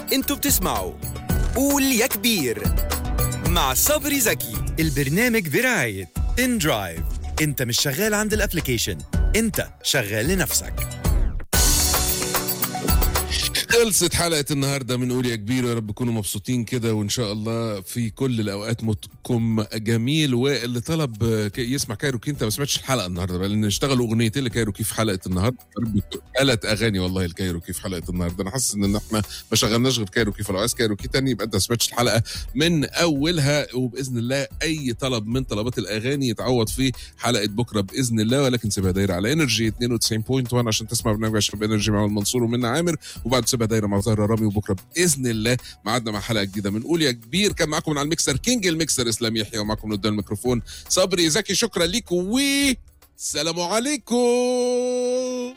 انتوا بتسمعوا قول يا كبير مع صبري زكي البرنامج برعاية ان درايف انت مش شغال عند الابليكيشن انت شغال لنفسك خلصت حلقة النهاردة من قول يا كبير يا رب تكونوا مبسوطين كده وإن شاء الله في كل الأوقات موتكم جميل واللي طلب ك- يسمع كايروكي أنت ما سمعتش الحلقة النهاردة بقى لأن اشتغلوا أغنيتين لكايروكي في حلقة النهاردة ثلاث أغاني والله الكايروكي في حلقة النهاردة أنا حاسس إن إحنا ما شغلناش غير كايروكي فلو عايز كايروكي تاني يبقى أنت ما سمعتش الحلقة من أولها وبإذن الله أي طلب من طلبات الأغاني يتعوض في حلقة بكرة بإذن الله ولكن سيبها دايرة على انرجي 92.1 عشان تسمع برنامج شباب انرجي مع المنصور ومنى عامر وبعد سيبها دايره مع زهره رامي وبكره باذن الله ميعادنا مع حلقه جديده من قول يا كبير كان معاكم من على الميكسر كينج الميكسر اسلام يحيى ومعاكم من قدام الميكروفون صبري زكي شكرا ليكم و السلام عليكم